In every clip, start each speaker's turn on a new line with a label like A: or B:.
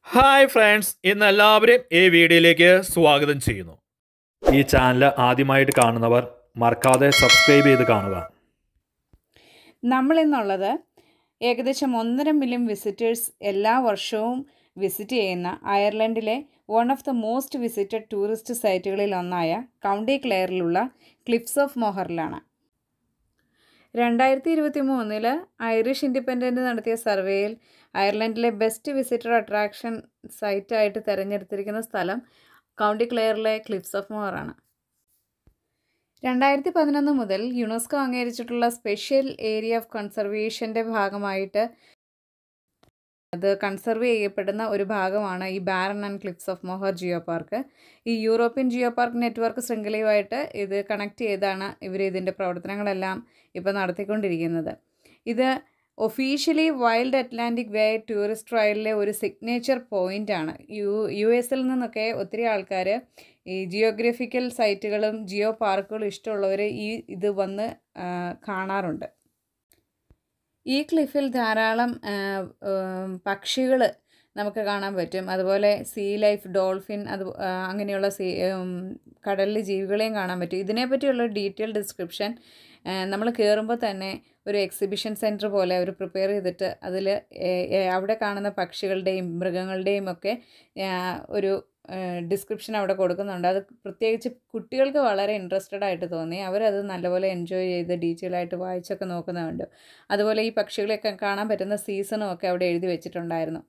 A: hi friends ഇന്ന് എല്ലാവരെയും ഈ വീഡിയോയിലേക്ക് സ്വാഗതം ചെയ്യുന്നു ഈ ചാനൽ ആദ്യമായിട്ട് കാണുന്നവർ മറക്കാതെ സബ്സ്ക്രൈബ് ചെയ്ത് കാണുക
B: നമ്മളിന്നുള്ളത് ഏകദേശം ഒന്നര മില്യൺ വിസിറ്റേഴ്സ് എല്ലാ വർഷവും വിസിറ്റ് ചെയ്യുന്ന അയർലൻഡിലെ one of the most visited tourist സൈറ്റുകളിൽ ഒന്നായ കൗണ്ടി ക്ലെയറിലുള്ള ക്ലിഫ്സ് ഓഫ് മോഹറിലാണ് രണ്ടായിരത്തി ഇരുപത്തി മൂന്നില് ഐറിഷ് ഇൻഡിപെൻഡൻറ്റ് നടത്തിയ സർവേയിൽ അയർലൻഡിലെ ബെസ്റ്റ് വിസിറ്റർ അട്രാക്ഷൻ സൈറ്റായിട്ട് തിരഞ്ഞെടുത്തിരിക്കുന്ന സ്ഥലം കൗണ്ടി ക്ലെയറിലെ ക്ലിഫ്സ് ഓഫ് മോഹറാണ് രണ്ടായിരത്തി പതിനൊന്ന് മുതൽ യുനെസ്കോ അംഗീകരിച്ചിട്ടുള്ള സ്പെഷ്യൽ ഏരിയ ഓഫ് കൺസർവേഷൻ്റെ ഭാഗമായിട്ട് അത് കൺസർവ് ചെയ്യപ്പെടുന്ന ഒരു ഭാഗമാണ് ഈ Burren and cliffs of Moher geo park ഈ യൂറോപ്യൻ ജിയോ പാർക്ക് നെറ്റ്വർക്ക് ശൃംഖലയുമായിട്ട് ഇത് കണക്ട് ചെയ്താണ് ഇവർ ഇതിൻ്റെ പ്രവർത്തനങ്ങളെല്ലാം ഇപ്പോൾ നടത്തിക്കൊണ്ടിരിക്കുന്നത് ഇത് officially wild Atlantic way tourist ട്രയലിലെ ഒരു സിഗ്നേച്ചർ പോയിൻ്റ് ആണ് യു യു എസിൽ നിന്നൊക്കെ ഒത്തിരി ആൾക്കാർ ഈ ജിയോഗ്രഫിക്കൽ സൈറ്റുകളും ജിയോ പാർക്കുകളും ഇഷ്ടമുള്ളവർ ഈ ഇത് വന്ന് കാണാറുണ്ട് ഈ ക്ലിഫിൽ ധാരാളം പക്ഷികൾ നമുക്ക് കാണാൻ പറ്റും അതുപോലെ സീ ലൈഫ് ഡോൾഫിൻ അത് അങ്ങനെയുള്ള സീ കടലിലെ ജീവികളെയും കാണാൻ പറ്റും ഇതിനെപ്പറ്റിയുള്ള ഡീറ്റെയിൽ ഡിസ്ക്രിപ്ഷൻ നമ്മൾ കയറുമ്പോൾ തന്നെ ഒരു എക്സിബിഷൻ സെൻറ്റർ പോലെ അവർ പ്രിപ്പയർ ചെയ്തിട്ട് അതിൽ അവിടെ കാണുന്ന പക്ഷികളുടെയും മൃഗങ്ങളുടെയും ഒക്കെ ഒരു ഡിസ്ക്രിപ്ഷൻ അവിടെ കൊടുക്കുന്നുണ്ട് അത് പ്രത്യേകിച്ച് കുട്ടികൾക്ക് വളരെ ഇൻട്രസ്റ്റഡ് ആയിട്ട് തോന്നി അവരത് നല്ലപോലെ എൻജോയ് ചെയ്ത് ഡീറ്റെയിൽ ആയിട്ട് വായിച്ചൊക്കെ നോക്കുന്നുണ്ട് അതുപോലെ ഈ പക്ഷികളെയൊക്കെ കാണാൻ പറ്റുന്ന സീസണും ഒക്കെ അവിടെ എഴുതി വെച്ചിട്ടുണ്ടായിരുന്നു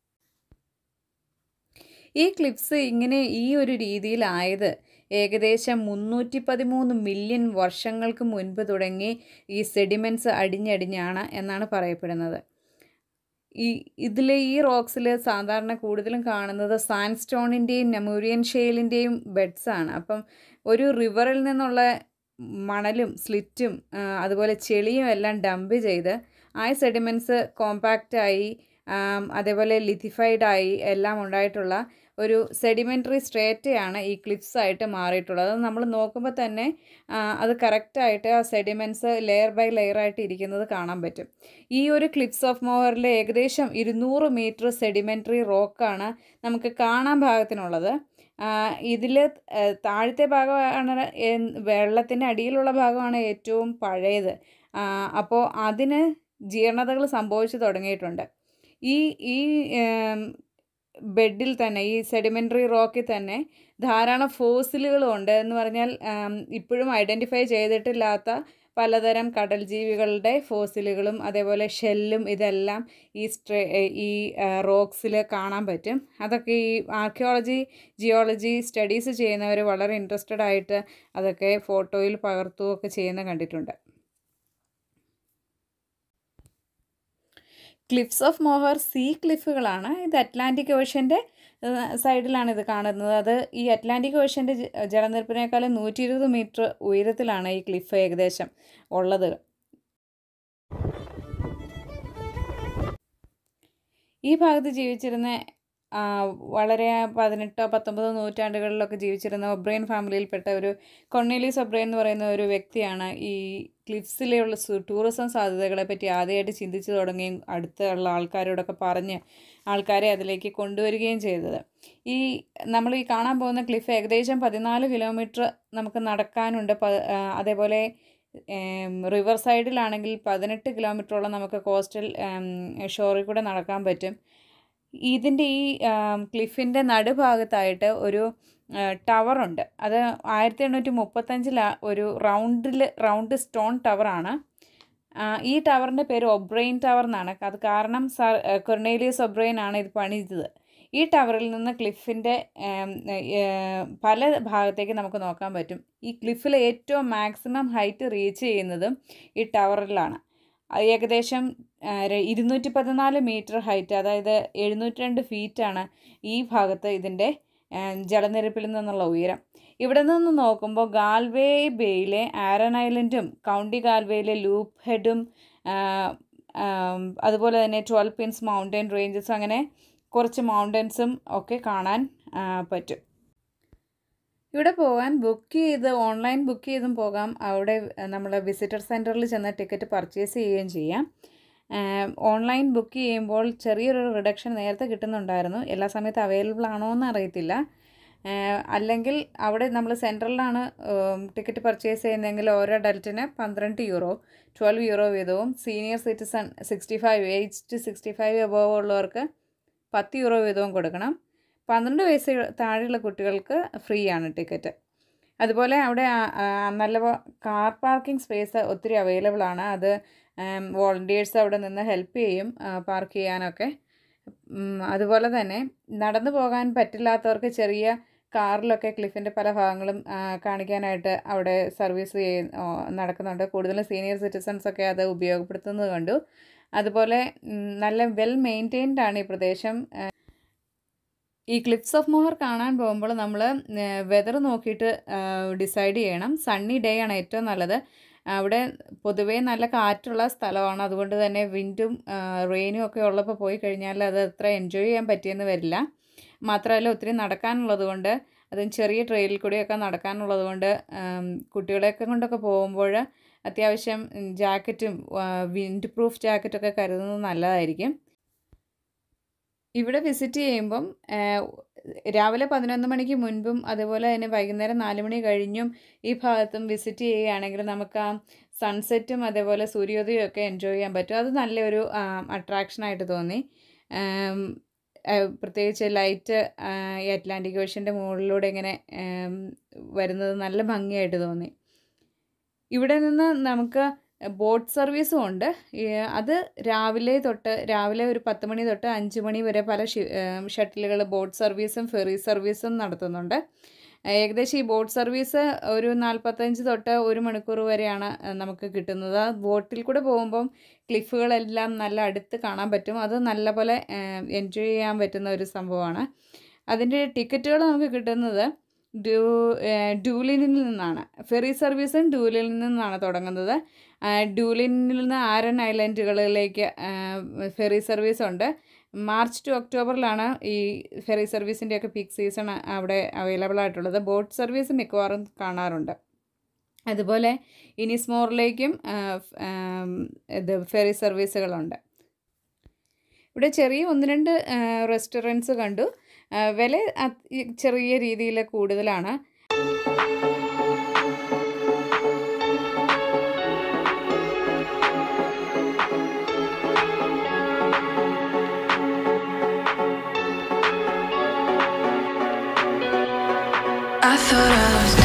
B: ഈ ക്ലിപ്സ് ഇങ്ങനെ ഈ ഒരു രീതിയിലായത് ഏകദേശം മുന്നൂറ്റി പതിമൂന്ന് മില്യൺ വർഷങ്ങൾക്ക് മുൻപ് തുടങ്ങി ഈ സെഡിമെൻറ്റ്സ് അടിഞ്ഞടിഞ്ഞാണ് എന്നാണ് പറയപ്പെടുന്നത് ഈ ഇതിൽ ഈ റോക്സിൽ സാധാരണ കൂടുതലും കാണുന്നത് സാൻസ്റ്റോണിൻ്റെയും നെമൂരിയൻ ഷെയിലിൻ്റെയും ബെഡ്സാണ് അപ്പം ഒരു റിവറിൽ നിന്നുള്ള മണലും സ്ലിറ്റും അതുപോലെ ചെളിയും എല്ലാം ഡംപ് ചെയ്ത് ആ സെഡിമെൻറ്റ്സ് കോമ്പാക്റ്റായി അതേപോലെ ലിഥിഫൈഡായി എല്ലാം ഉണ്ടായിട്ടുള്ള ഒരു സെഡിമെൻ്ററി സ്ട്രേറ്റയാണ് ഈ ക്ലിപ്സ് ആയിട്ട് മാറിയിട്ടുള്ളത് അത് നമ്മൾ നോക്കുമ്പോൾ തന്നെ അത് കറക്റ്റായിട്ട് ആ സെഡിമെൻറ്റ്സ് ലെയർ ബൈ ലെയർ ആയിട്ട് ഇരിക്കുന്നത് കാണാൻ പറ്റും ഈ ഒരു ക്ലിപ്സ് ഓഫ് മോവറിൽ ഏകദേശം ഇരുന്നൂറ് മീറ്റർ സെഡിമെൻ്ററി റോക്കാണ് നമുക്ക് കാണാൻ ഭാഗത്തിനുള്ളത് ഇതിൽ താഴത്തെ ഭാഗമാണ് വെള്ളത്തിൻ്റെ അടിയിലുള്ള ഭാഗമാണ് ഏറ്റവും പഴയത് അപ്പോൾ അതിന് ജീർണതകൾ സംഭവിച്ചു തുടങ്ങിയിട്ടുണ്ട് ഈ ഈ ബെഡിൽ തന്നെ ഈ സെഡിമെൻ്ററി റോക്കിൽ തന്നെ ധാരാളം ഫോസിലുകളും ഉണ്ട് എന്ന് പറഞ്ഞാൽ ഇപ്പോഴും ഐഡൻറ്റിഫൈ ചെയ്തിട്ടില്ലാത്ത പലതരം കടൽ ജീവികളുടെ ഫോസിലുകളും അതേപോലെ ഷെല്ലും ഇതെല്ലാം ഈ സ്ട്രേ ഈ റോക്സിൽ കാണാൻ പറ്റും അതൊക്കെ ഈ ആർക്കിയോളജി ജിയോളജി സ്റ്റഡീസ് ചെയ്യുന്നവർ വളരെ ഇൻട്രസ്റ്റഡ് ആയിട്ട് അതൊക്കെ ഫോട്ടോയിൽ പകർത്തുകയൊക്കെ ചെയ്യുന്ന കണ്ടിട്ടുണ്ട് ക്ലിഫ്സ് ഓഫ് മോഹർ സീ ക്ലിഫുകളാണ് ഇത് അറ്റ്ലാന്റിക് ഓഷ്യൻ്റെ സൈഡിലാണ് ഇത് കാണുന്നത് അത് ഈ അറ്റ്ലാന്റിക് ഓഷ്യൻ്റെ ജലനിരപ്പിനേക്കാളും നൂറ്റി ഇരുപത് മീറ്റർ ഉയരത്തിലാണ് ഈ ക്ലിഫ് ഏകദേശം ഉള്ളത് ഈ ഭാഗത്ത് ജീവിച്ചിരുന്ന വളരെ പതിനെട്ടോ പത്തൊമ്പതോ നൂറ്റാണ്ടുകളിലൊക്കെ ജീവിച്ചിരുന്ന ഒബ്രെയിൻ ഫാമിലിയിൽപ്പെട്ട ഒരു കൊർണേലിയസ് ഒബ്രെയിൻ എന്ന് പറയുന്ന ഒരു വ്യക്തിയാണ് ഈ ക്ലിഫ്സിലെയുള്ള ടൂറിസം സാധ്യതകളെ പറ്റി ആദ്യമായിട്ട് ചിന്തിച്ചു തുടങ്ങുകയും അടുത്തുള്ള ആൾക്കാരോടൊക്കെ പറഞ്ഞ് ആൾക്കാരെ അതിലേക്ക് കൊണ്ടുവരികയും ചെയ്തത് ഈ നമ്മൾ ഈ കാണാൻ പോകുന്ന ക്ലിഫ് ഏകദേശം പതിനാല് കിലോമീറ്റർ നമുക്ക് നടക്കാനുണ്ട് അതേപോലെ റിവർ സൈഡിലാണെങ്കിൽ പതിനെട്ട് കിലോമീറ്ററോളം നമുക്ക് കോസ്റ്റൽ ഷോറിൽ കൂടെ നടക്കാൻ പറ്റും ഇതിൻ്റെ ഈ ക്ലിഫിൻ്റെ നടുഭാഗത്തായിട്ട് ഒരു ടവറുണ്ട് അത് ആയിരത്തി എണ്ണൂറ്റി മുപ്പത്തഞ്ചിൽ ഒരു റൗണ്ടിൽ റൗണ്ട് സ്റ്റോൺ ടവറാണ് ഈ ടവറിൻ്റെ പേര് ഒബ്രെയിൻ ടവർ എന്നാണ് അത് കാരണം സർ കൊർണേലിയസ് ഒബ്രെയിൻ ആണ് ഇത് പണിതത് ഈ ടവറിൽ നിന്ന് ക്ലിഫിൻ്റെ പല ഭാഗത്തേക്ക് നമുക്ക് നോക്കാൻ പറ്റും ഈ ക്ലിഫിൽ ഏറ്റവും മാക്സിമം ഹൈറ്റ് റീച്ച് ചെയ്യുന്നതും ഈ ടവറിലാണ് ഏകദേശം ഇരുന്നൂറ്റി പതിനാല് മീറ്റർ ഹൈറ്റ് അതായത് എഴുന്നൂറ്റി രണ്ട് ഫീറ്റാണ് ഈ ഭാഗത്ത് ഇതിൻ്റെ ജലനിരപ്പിൽ നിന്നുള്ള ഉയരം ഇവിടെ നിന്ന് നോക്കുമ്പോൾ ഗാൽവേ ബേയിലെ ആരൻ ഐലൻഡും കൗണ്ടി ഗാൽവേയിലെ ലൂപ്പ് ഹെഡും അതുപോലെ തന്നെ ട്വൽവ് പിൻസ് മൗണ്ടൻ റേഞ്ചസ് അങ്ങനെ കുറച്ച് മൗണ്ടൻസും ഒക്കെ കാണാൻ പറ്റും ഇവിടെ പോകാൻ ബുക്ക് ചെയ്ത് ഓൺലൈൻ ബുക്ക് ചെയ്തും പോകാം അവിടെ നമ്മൾ വിസിറ്റർ സെൻറ്ററിൽ ചെന്ന് ടിക്കറ്റ് പർച്ചേസ് ചെയ്യുകയും ചെയ്യാം ഓൺലൈൻ ബുക്ക് ചെയ്യുമ്പോൾ ചെറിയൊരു റിഡക്ഷൻ നേരത്തെ കിട്ടുന്നുണ്ടായിരുന്നു എല്ലാ സമയത്ത് അവൈലബിൾ ആണോ എന്ന് അറിയത്തില്ല ഏഹ് അല്ലെങ്കിൽ അവിടെ നമ്മൾ സെൻട്രലിലാണ് ടിക്കറ്റ് പർച്ചേസ് ചെയ്യുന്നതെങ്കിൽ ഓരോ അഡൽറ്റിന് പന്ത്രണ്ട് യൂറോ ട്വൽവ് യൂറോ വീതവും senior citizen sixty five age to sixty five above ഉള്ളവർക്ക് പത്ത് യൂറോ വീതവും കൊടുക്കണം പന്ത്രണ്ട് വയസ്സ് താഴെയുള്ള കുട്ടികൾക്ക് ഫ്രീ ആണ് ടിക്കറ്റ് അതുപോലെ അവിടെ ആ, ആ, നല്ല കാർ പാർക്കിംഗ് സ്പേസ് ഒത്തിരി അവൈലബിൾ ആണ് അത് വോളണ്ടിയേഴ്സ് അവിടെ നിന്ന് ഹെൽപ്പ് ചെയ്യും പാർക്ക് ചെയ്യാനൊക്കെ ഉം, അതുപോലെ തന്നെ നടന്നു പോകാൻ പറ്റില്ലാത്തവർക്ക് ചെറിയ കാറിലൊക്കെ ക്ലിഫിൻ്റെ പല ഭാഗങ്ങളും ആ, കാണിക്കാനായിട്ട് അവിടെ സർവീസ് ചെയ്യ ഓ, നടക്കുന്നുണ്ട് കൂടുതലും സീനിയർ സിറ്റിസൺസ് ഒക്കെ അത് ഉപയോഗപ്പെടുത്തുന്നത് കണ്ടു അതുപോലെ ഉം, നല്ല വെൽ മെയിൻറ്റെയിൻഡ് ആണ് ഈ പ്രദേശം ആ, ഈ ക്ലിഫ്സ് ഓഫ് മോഹർ കാണാൻ പോകുമ്പോൾ നമ്മൾ വെതർ നോക്കിയിട്ട് ഡിസൈഡ് ചെയ്യണം സണ്ണി ഡേ ആണ് ഏറ്റവും നല്ലത് അവിടെ പൊതുവേ നല്ല കാറ്റുള്ള സ്ഥലമാണ് അതുകൊണ്ട് തന്നെ വിൻഡും റെയിനും ഒക്കെ ഉള്ളപ്പോൾ പോയി കഴിഞ്ഞാൽ അത് അത്ര എൻജോയ് ചെയ്യാൻ പറ്റിയെന്ന് വരില്ല മാത്രമല്ല ഒത്തിരി നടക്കാനുള്ളത് കൊണ്ട് അതും ചെറിയ ട്രെയിലിൽ കൂടിയൊക്കെ നടക്കാനുള്ളത് കൊണ്ട് ആം, കുട്ടികളെയൊക്കെ കൊണ്ടൊക്കെ പോകുമ്പോൾ അത്യാവശ്യം ജാക്കറ്റും വിൻഡ് പ്രൂഫ് ജാക്കറ്റൊക്കെ കരുതുന്നത് നല്ലതായിരിക്കും ഇവിടെ വിസിറ്റ് ചെയ്യുമ്പം ഏഹ്, രാവിലെ പതിനൊന്ന് മണിക്ക് മുൻപും അതുപോലെ തന്നെ വൈകുന്നേരം നാല് മണി കഴിഞ്ഞും ഈ ഭാഗത്തും വിസിറ്റ് ചെയ്യുകയാണെങ്കിൽ നമുക്ക് ആ സൺസെറ്റും അതേപോലെ സൂര്യോദയവും ഒക്കെ എൻജോയ് ചെയ്യാൻ പറ്റും അത് നല്ലൊരു അട്രാക്ഷനായിട്ട് തോന്നി ആം, ഏഹ്, പ്രത്യേകിച്ച് ലൈറ്റ് ഈ അറ്റ്ലാന്റിക് ഓഷ്യൻ്റെ മുകളിലൂടെ ഇങ്ങനെ ഏം, വരുന്നത് നല്ല ഭംഗിയായിട്ട് തോന്നി ഇവിടെ നിന്ന് നമുക്ക് ബോട്ട് സർവീസും ഉണ്ട് ഈ അത് രാവിലെ തൊട്ട് രാവിലെ ഒരു പത്ത് മണി തൊട്ട് അഞ്ച് മണി വരെ പല ഷട്ടിലുകൾ ബോട്ട് സർവീസും ഫെറി സർവീസും നടത്തുന്നുണ്ട് ഏകദേശം ഈ ബോട്ട് സർവീസ് ഒരു നാൽപ്പത്തഞ്ച് തൊട്ട് ഒരു മണിക്കൂർ വരെയാണ് നമുക്ക് കിട്ടുന്നത് ആ ബോട്ടിൽ കൂടെ പോകുമ്പം ക്ലിഫുകളെല്ലാം നല്ല അടുത്ത് കാണാൻ പറ്റും അത് നല്ലപോലെ എൻജോയ് ചെയ്യാൻ പറ്റുന്ന ഒരു സംഭവമാണ് അതിൻ്റെ ടിക്കറ്റുകൾ നമുക്ക് കിട്ടുന്നത് ഡ്യൂ ഡ്യൂലിനിൽ നിന്നാണ് ഫെറി സർവീസും ഡ്യൂലിനിൽ നിന്നാണ് തുടങ്ങുന്നത് ആ, ഡ്യൂലിനിൽ നിന്ന് ആരൻ ഐലൻഡുകളിലേക്ക് ആ, ഫെറി സർവീസ് ഉണ്ട് മാർച്ച് ടു ഒക്ടോബറിലാണ് ഈ ഫെറി സർവീസിൻ്റെയൊക്കെ പീക്ക് സീസൺ അവിടെ അവൈലബിൾ ആയിട്ടുള്ളത് ബോട്ട് സർവീസ് മിക്കവാറും കാണാറുണ്ട് അതുപോലെ ഇനിസ്മോറിലേക്കും ആ, ഫ്- ആം, ഇത് ഫെറി സർവീസുകളുണ്ട് ഇവിടെ ചെറിയ ഒന്ന് രണ്ട് റെസ്റ്റോറൻറ്റ്സ് കണ്ടു ആ, വില അത് ഈ ചെറിയ രീതിയിൽ കൂടുതലാണ്
C: I thought I was